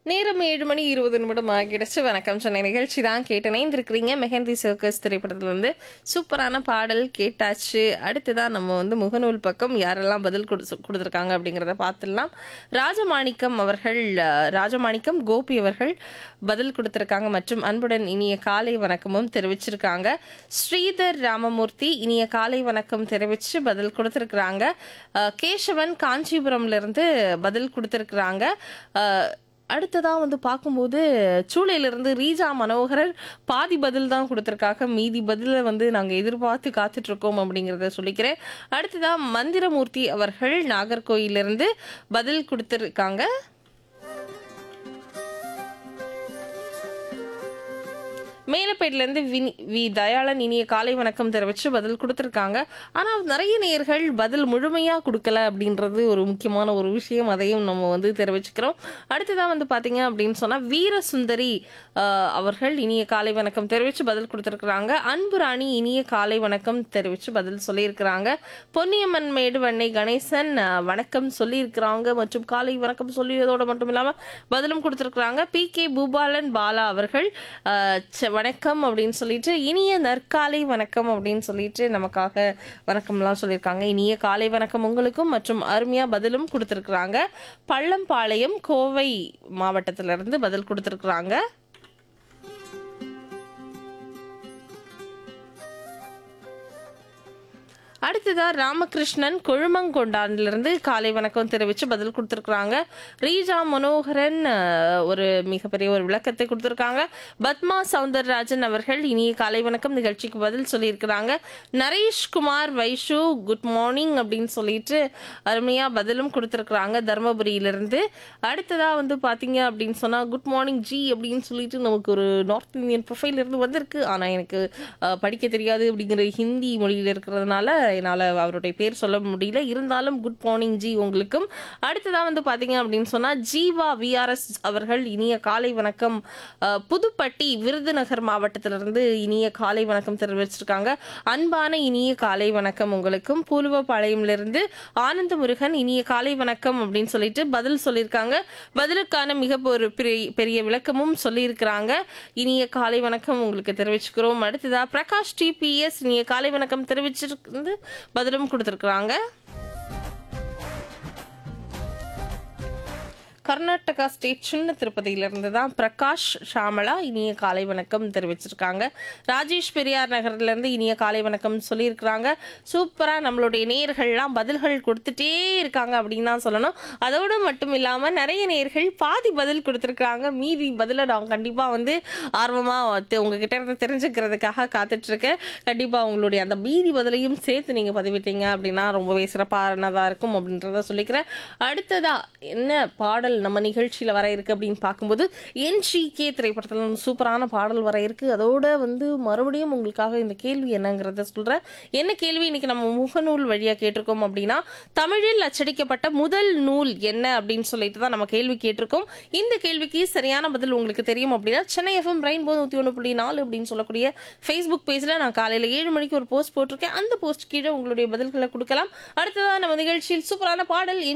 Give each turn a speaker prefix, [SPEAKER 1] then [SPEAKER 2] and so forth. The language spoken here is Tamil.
[SPEAKER 1] நேரம் ஏழு மணி இருபது நிமிடம் ஆகிடுச்சு வணக்கம் சொன்ன நிகழ்ச்சி தான் கேட்டனே இருக்கிறீங்க மெஹந்தி சர்க்கஸ் திரைப்படத்துல இருந்து சூப்பரான பாடல் கேட்டாச்சு அடுத்ததான் நம்ம வந்து முகநூல் பக்கம் யாரெல்லாம் பதில் கொடு கொடுத்துருக்காங்க அப்படிங்கிறத பார்த்துடலாம் ராஜமாணிக்கம் அவர்கள் அஹ், ராஜமாணிக்கம் கோபி அவர்கள் பதில் கொடுத்துருக்காங்க மற்றும் அன்புடன் இனிய காலை வணக்கமும் தெரிவிச்சிருக்காங்க ஸ்ரீதர் ராமமூர்த்தி இனிய காலை வணக்கம் தெரிவிச்சு பதில் கொடுத்துருக்குறாங்க அஹ், கேசவன் காஞ்சிபுரம்ல இருந்து பதில் கொடுத்துருக்குறாங்க அஹ், அடுத்ததா வந்து பார்க்கும்போது சூளையிலிருந்து ரீஜா மனோகரன் பாதி பதில் தான் கொடுத்துருக்காங்க மீதி பதில வந்து நாங்கள் எதிர்பார்த்து காத்துட்டு இருக்கோம் அப்படிங்கிறத சொல்லிக்கிறேன் அடுத்ததா மந்திரமூர்த்தி அவர்கள் நாகர்கோயிலிருந்து பதில் கொடுத்துருக்காங்க மேலப்பேட்டிலேருந்து வினி வி தயாளன் இனிய காலை வணக்கம் தெரிவித்து பதில் கொடுத்துருக்காங்க ஆனால் நிறைய நேயர்கள் பதில் முழுமையாக கொடுக்கல அப்படின்றது ஒரு முக்கியமான ஒரு விஷயம் அதையும் நம்ம வந்து தெரிவிச்சுக்கிறோம் அடுத்ததாக வந்து பார்த்தீங்க அப்படின்னு சொன்னால் வீரசுந்தரி ஆஹ், அவர்கள் இனிய காலை வணக்கம் தெரிவித்து பதில் கொடுத்துருக்குறாங்க அன்பு ராணி இனிய காலை வணக்கம் தெரிவித்து பதில் சொல்லியிருக்கிறாங்க பொன்னியம்மன் மேடு வண்ணை கணேசன் ஆஹ், வணக்கம் சொல்லியிருக்கிறாங்க மற்றும் காலை வணக்கம் சொல்லியதோடு மட்டும் இல்லாமல் பதிலும் கொடுத்துருக்குறாங்க பி கே பூபாலன் பாலா அவர்கள் ஆஹ், ச- வணக்கம் அப்படின்னு சொல்லிட்டு இனிய நற்காலை வணக்கம் அப்படின்னு சொல்லிட்டு நமக்காக வணக்கம்லாம் சொல்லியிருக்காங்க இனிய காலை வணக்கம் உங்களுக்கும் மற்றும் அருமையா பதிலும் கொடுத்துருக்குறாங்க பள்ளம்பாளையம் கோவை மாவட்டத்திலிருந்து பதில் கொடுத்துருக்குறாங்க அடுத்ததா ராமகிருஷ்ணன் கொழுமங்கொண்டான்லேருந்து காலை வணக்கம் தெரிவித்து பதில் கொடுத்துருக்குறாங்க ரீஜா மனோகரன் அஹ், ஒரு மிகப்பெரிய ஒரு விளக்கத்தை கொடுத்துருக்காங்க பத்மா சவுந்தரராஜன் அவர்கள் இனிய காலை வணக்கம் நிகழ்ச்சிக்கு பதில் சொல்லியிருக்கிறாங்க நரேஷ் குமார் வைஷு குட் மார்னிங் அப்படின்னு சொல்லிட்டு அருமையாக பதிலும் கொடுத்துருக்குறாங்க தருமபுரியிலிருந்து அடுத்ததா வந்து பார்த்தீங்க அப்படின்னு சொன்னால் குட் மார்னிங் ஜி அப்படின்னு சொல்லிட்டு நமக்கு ஒரு நார்த் இந்தியன் ப்ரொஃபைல் இருந்து வந்திருக்கு ஆனால் எனக்கு அஹ், படிக்க தெரியாது அப்படிங்கிற ஹிந்தி மொழியில் இருக்கிறதுனால என்னால் அவருடைய பேர் சொல்ல முடியல இருந்தாலும் குட் மார்னிங் ஜி உங்களுக்கும் அடுத்ததாக வந்து பார்த்தீங்க அப்படின்னு சொன்னால் ஜீவா விஆர்எஸ் அவர்கள் இனிய காலை வணக்கம் அஹ், புதுப்பட்டி விருதுநகர் மாவட்டத்திலிருந்து இனிய காலை வணக்கம் தெரிவிச்சிருக்காங்க அன்பான இனிய காலை வணக்கம் உங்களுக்கும் பூலுவப்பாளையம்லேருந்து ஆனந்த முருகன் இனிய காலை வணக்கம் அப்படின்னு சொல்லிட்டு பதில் சொல்லியிருக்காங்க பதிலுக்கான மிக ஒரு பெரிய பெரிய விளக்கமும் சொல்லியிருக்கிறாங்க இனிய காலை வணக்கம் உங்களுக்கு தெரிவிச்சுக்கிறோம் அடுத்ததா பிரகாஷ் டிபிஎஸ் இனிய காலை வணக்கம் தெரிவிச்சிருந்து பதிலும் கொடுத்துருக்குறாங்க கர்நாடகா ஸ்டேட் சின்ன திருப்பதியிலிருந்து தான் பிரகாஷ் ஷாமலா இனிய காலை வணக்கம் தெரிவிச்சிருக்காங்க ராஜேஷ் பெரியார் நகர்லேருந்து இனிய காலை வணக்கம் சொல்லியிருக்கிறாங்க சூப்பராக நம்மளுடைய நேயர்கள்லாம் பதில்கள் கொடுத்துட்டே இருக்காங்க அப்படின்னு தான் சொல்லணும் அதோடு மட்டும் இல்லாமல் நிறைய நேயர்கள் பாதி பதில் கொடுத்துருக்காங்க மீதி பதிலை நான் கண்டிப்பாக வந்து ஆர்வமாக உங்ககிட்ட இருந்து தெரிஞ்சுக்கிறதுக்காக காத்துட்ருக்கேன் கண்டிப்பாக உங்களுடைய அந்த மீதி பதிலையும் சேர்த்து நீங்கள் பதிவிட்டீங்க அப்படின்னா ரொம்பவே சிறப்பானதாக இருக்கும் அப்படின்றத சொல்லிக்கிறேன் அடுத்ததா என்ன பாடல் நம்ம நிகழ்ச்சியில் வர இருக்கு அப்படின்னு பார்க்கும்போது என்ஜிகே திரைப்படத்தில் சூப்பரான பாடல் வர இருக்கு அதோட வந்து மறுபடியும் உங்களுக்காக இந்த கேள்வி என்னங்கிறத சொல்கிறேன் என்ன கேள்வி இன்னைக்கு நம்ம முகநூல் வழியாக கேட்டிருக்கோம் அப்படின்னா தமிழில் அச்சடிக்கப்பட்ட முதல் நூல் என்ன அப்படின்னு சொல்லிட்டு தான் நம்ம கேள்வி கேட்டிருக்கோம் இந்த கேள்விக்கு சரியான பதில் உங்களுக்கு தெரியும் அப்படின்னா சென்னை எஃப்எம் ரெயின்போ நூற்றி ஒன்று புள்ளி நாலு அப்படின்னு சொல்லக்கூடிய ஃபேஸ்புக் பேஜில் நான் காலையில் ஏழு மணிக்கு ஒரு போஸ்ட் போட்டிருக்கேன் அந்த போஸ்ட் கீழே உங்களுடைய பதில்களை கொடுக்கலாம் அடுத்ததாக நம்ம நிகழ்ச்சியில் சூப்பரான பாடல்